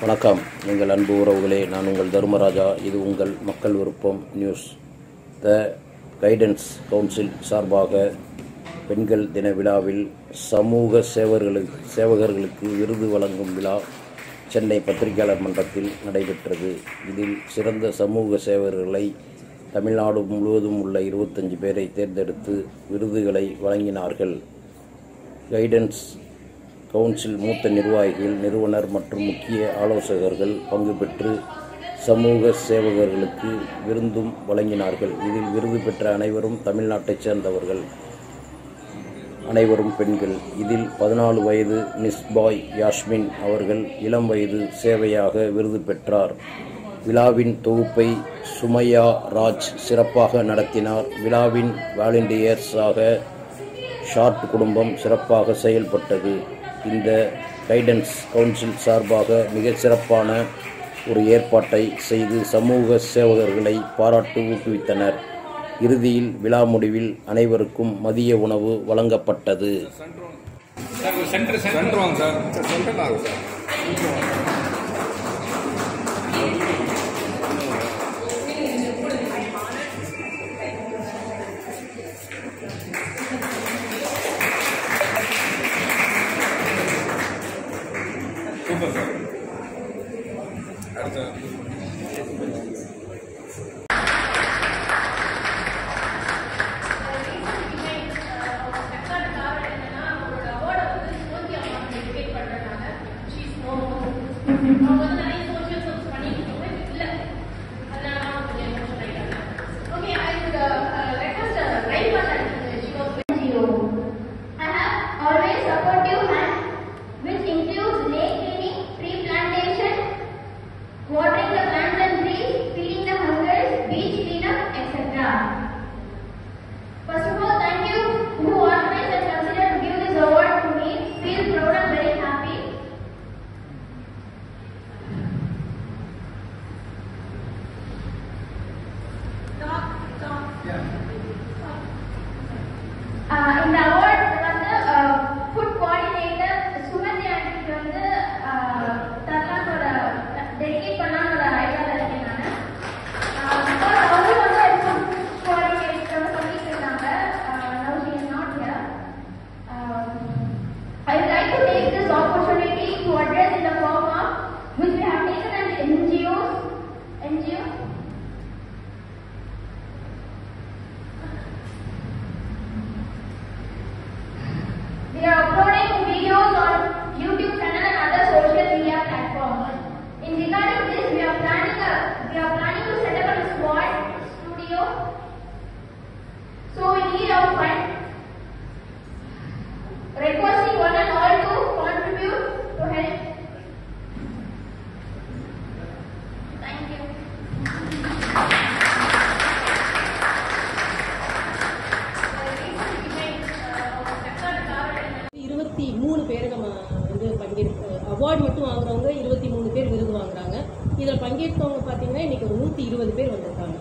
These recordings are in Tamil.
வணக்கம் எங்கள் அன்பு உறவுகளே நான் உங்கள் தர்மராஜா இது உங்கள் மக்கள் விருப்பம் நியூஸ் த கைடன்ஸ் கவுன்சில் சார்பாக பெண்கள் தின விழாவில் சமூக சேவர்களுக்கு சேவகர்களுக்கு விருது வழங்கும் விழா சென்னை பத்திரிகையாளர் மன்றத்தில் நடைபெற்றது இதில் சிறந்த சமூக சேவகர்களை தமிழ்நாடு முழுவதும் உள்ள இருபத்தஞ்சு பேரை தேர்ந்தெடுத்து விருதுகளை வழங்கினார்கள் கைடன்ஸ் கவுன்சில் மூத்த நிர்வாகிகள் நிறுவனர் மற்றும் முக்கிய ஆலோசகர்கள் பங்கு பெற்று சமூக சேவகர்களுக்கு விருந்தும் வழங்கினார்கள் இதில் விருது பெற்ற அனைவரும் தமிழ்நாட்டைச் சேர்ந்தவர்கள் அனைவரும் பெண்கள் இதில் பதினாலு வயது நிஸ்பாய் யாஸ்மின் அவர்கள் இளம் வயது சேவையாக விருது பெற்றார் விழாவின் தொகுப்பை சுமையா ராஜ் சிறப்பாக நடத்தினார் விழாவின் வாலண்டியர்ஸாக ஷார்ட் குடும்பம் சிறப்பாக செயல்பட்டது இந்த கைடன்ஸ் கவுன்சில் சார்பாக மிக சிறப்பான ஒரு ஏற்பாட்டை செய்து சமூக சேவகர்களை பாராட்டு ஊக்குவித்தனர் இறுதியில் விழா முடிவில் அனைவருக்கும் மதிய உணவு வழங்கப்பட்டது சார் சென்டர் சென்டர் வாங்க சார் சார் சென்ட்ரல் ஆகும் சார் சூப்பர் சார் அடுத்த I have always supportive hand, which includes lake cleaning, tree plantation, watering the plants and trees, feeding the hungers, beach cleanup, etc. First of all, thank you who organized and considered to give this award to me. Feel proud and very happy. Ah இந்த அவார்ட் வந்து ஃபுட் கோஆர்டினேட்டர் சுமதி ஆண்டிக்கு வந்து ஆஹ் தரலான்னு ஒரு டெடிகேட் பண்ணலான்னு ஒரு ஐடியாவில் இருக்கேன் நான் பிகாஸ் அவங்க வந்து ஃபுட் கோஆர்டினேட்டர் பண்ணிட்டு இருந்தாங்க now she is not here I would like to take this opportunity to address in the form of which we have taken as NGOs, NGO, We are uploading videos on YouTube channel and other social media platforms. In regarding this, we are planning a we are planning to set up a squad studio. So we need our fund. Requesting one and all to contribute to help. Thank you. இருபத்தி மூணு பேர் நம்ம வந்து பங்கேற்க அவார்ட் மட்டும் வாங்குறவங்க இருபத்தி மூணு பேர் விருது வாங்குறாங்க இதில் பங்கேற்றவங்க பார்த்தீங்கன்னா இன்னைக்கு ஒரு நூற்றி இருபது பேர் வந்திருக்காங்க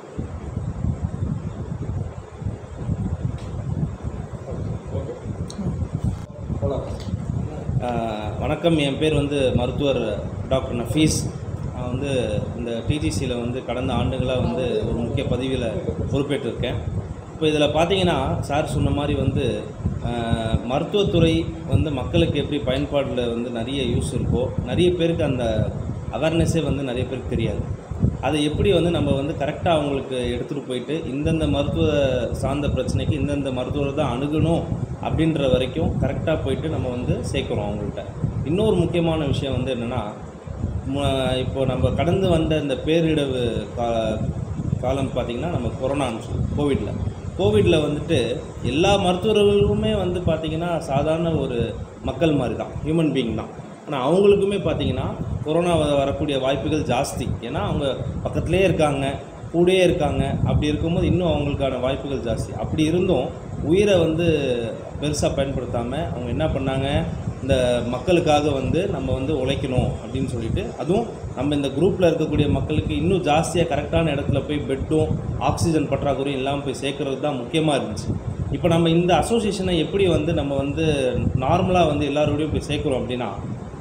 ஆஹ் வணக்கம் என் பேர் வந்து மருத்துவர் டாக்டர் நஃபீஸ் நான் வந்து இந்த டிஜிசியில் வந்து கடந்த ஆண்டுகளாக வந்து ஒரு முக்கிய பதவியில் பொறுப்பேற்றிருக்கேன் இப்போ இதில் பார்த்தீங்கன்னா சார் சொன்ன மாதிரி வந்து ஆஹ் மருத்துவத்துறை வந்து மக்களுக்கு எப்படி பயன்பாட்டில் வந்து நிறைய யூஸ் இருக்கோ நிறைய பேருக்கு அந்த அவேர்னஸே வந்து நிறைய பேருக்கு தெரியாது அதை எப்படி வந்து நம்ம வந்து கரெக்டாக அவங்களுக்கு எடுத்துகிட்டு போயிட்டு இந்தந்த மருத்துவ சார்ந்த பிரச்சனைக்கு இந்தந்த மருத்துவரை தான் அணுகணும் அப்படின்ற வரைக்கும் கரெக்டாக போயிட்டு நம்ம வந்து சேர்க்குறோம் அவங்கள்ட்ட இன்னொரு முக்கியமான விஷயம் வந்து என்னென்னா இப்போ நம்ம கடந்து வந்த இந்த பேரிடவு கா காலம் பார்த்திங்கன்னா நம்ம கொரோனான்னு சொல்லி கோவிடில் கோவிடில் வந்துட்டு எல்லா மருத்துவர்களுமே வந்து பார்த்திங்கன்னா சாதாரண ஒரு மக்கள் மாதிரி தான் ஹியூமன் பீயிங் தான் ஆனால் அவங்களுக்குமே பார்த்தீங்கன்னா கொரோனா வ- வரக்கூடிய வாய்ப்புகள் ஜாஸ்தி ஏன்னா அவங்க பக்கத்துலேயே இருக்காங்க கூடயே இருக்காங்க அப்படி இருக்கும்போது இன்னும் அவங்களுக்கான வாய்ப்புகள் ஜாஸ்தி அப்படி இருந்தும் உயிரை வந்து பெருசாக பயன்படுத்தாமல் அவங்க என்ன பண்ணாங்க இந்த மக்களுக்காக வந்து நம்ம வந்து உழைக்கணும் அப்படின்னு சொல்லிட்டு அதுவும் நம்ம இந்த குரூப்பில் இருக்கக்கூடிய மக்களுக்கு இன்னும் ஜாஸ்தியாக கரெக்டான இடத்துல போய் பெட்டும் ஆக்சிஜன் பற்றாக்குறையும் இல்லாமல் போய் சேர்க்கறது தான் முக்கியமாக இருந்துச்சு இப்போ நம்ம இந்த அசோசியேஷனை எப்படி வந்து நம்ம வந்து நார்மலாக வந்து எல்லாரோடையும் போய் சேர்க்குறோம் அப்படின்னா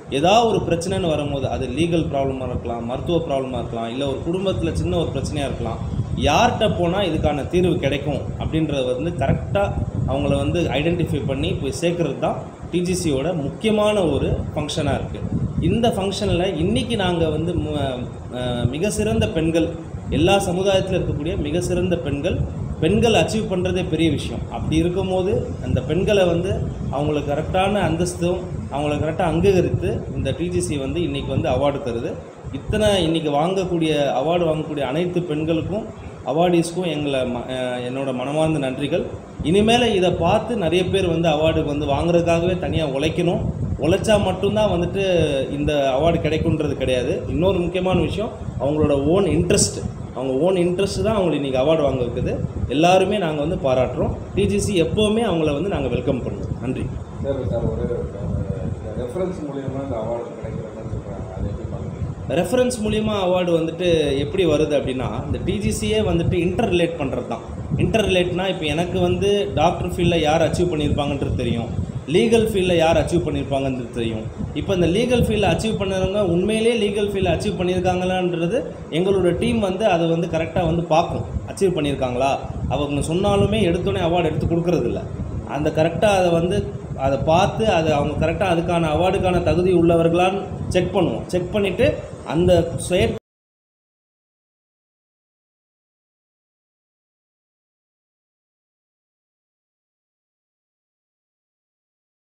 ஏதாவது ஒரு பிரச்சனைன்னு வரும்போது அது லீகல் ப்ராப்ளமாக இருக்கலாம் மருத்துவ ப்ராப்ளமாக இருக்கலாம் இல்லை ஒரு குடும்பத்தில் சின்ன ஒரு பிரச்சனையாக இருக்கலாம் யார்கிட்ட போனால் இதுக்கான தீர்வு கிடைக்கும் அப்படின்றத வந்து கரெக்டாக அவங்கள வந்து ஐடென்டிஃபை பண்ணி போய் சேர்க்கறது தான் டிஜிசியோட முக்கியமான ஒரு ஃபங்க்ஷனாக இருக்குது இந்த ஃபங்க்ஷனில் இன்றைக்கி நாங்கள் வந்து மு- அஹ் மிக சிறந்த பெண்கள் எல்லா சமுதாயத்தில் இருக்கக்கூடிய மிக சிறந்த பெண்கள் பெண்கள் அச்சீவ் பண்ணுறதே பெரிய விஷயம் அப்படி இருக்கும்போது அந்த பெண்களை வந்து அவங்களுக்கு கரெக்டான அந்தஸ்தும் அவங்கள கரெக்டாக அங்கீகரித்து இந்த டிஜிசி வந்து இன்றைக்கி வந்து அவார்டு தருது இத்தனை இன்றைக்கி வாங்கக்கூடிய அவார்டு வாங்கக்கூடிய அனைத்து பெண்களுக்கும் அவார்டீஸ்க்கும் எங்களை ம அஹ் என்னோட மனமார்ந்த நன்றிகள் இனிமேல் இதை பார்த்து நிறைய பேர் வந்து அவார்டுக்கு வந்து வாங்குறதுக்காகவே தனியாக உழைக்கணும் உழைச்சா மட்டும்தான் வந்துட்டு இந்த அவார்டு கிடைக்குன்றது கிடையாது இன்னொரு முக்கியமான விஷயம் அவங்களோட ஓன் இன்ட்ரெஸ்ட் அவங்க ஓன் இன்ட்ரெஸ்ட் தான் அவங்களை இன்றைக்கி அவார்டு வாங்க வைக்குது எல்லாருமே நாங்கள் வந்து பாராட்டுறோம் டிஜிசி எப்போவுமே அவங்கள வந்து நாங்கள் வெல்கம் பண்ணுவோம் நன்றி சார் சார் ஒரு ரெஃபரன்ஸ் மூலியமாக இந்த அவார்டு கிடைக்கிறதுன்னு சொல்கிறாங்க அதை எப்படி பார்க்குறீங்க ரெஃபரன்ஸ் மூலிமா அவார்டு வந்துட்டு எப்படி வருது அப்படின்னா இந்த டிஜிசியே வந்துட்டு இன்டர் ரிலேட் பண்ணுறது தான் இன்டர் ரிலேட்னா இப்போ எனக்கு வந்து டாக்டர் ஃபீல்டில் யார் அச்சீவ் பண்ணியிருப்பாங்கன்றது தெரியும் லீகல் ஃபீல்டில் யார் அச்சீவ் பண்ணியிருப்பாங்கன்றது தெரியும் இப்போ இந்த லீகல் ஃபீல்டில் அச்சீவ் பண்ணவங்க உண்மையிலேயே லீகல் ஃபீல்டில் அச்சீவ் பண்ணியிருக்காங்களான்றது எங்களோட டீம் வந்து அதை வந்து கரெக்டாக வந்து பார்க்கும் அச்சீவ் பண்ணியிருக்காங்களா அவங்க சொன்னாலுமே எடுத்தோடனே அவார்டு எடுத்து கொடுக்கறதில்ல அந்த கரெக்டாக அதை வந்து அதை பார்த்து அதை அவங்க கரெக்டாக அதுக்கான அவார்டுக்கான தகுதி உள்ளவர்களான்னு செக் பண்ணுவோம் செக் பண்ணிவிட்டு அந்த செயற்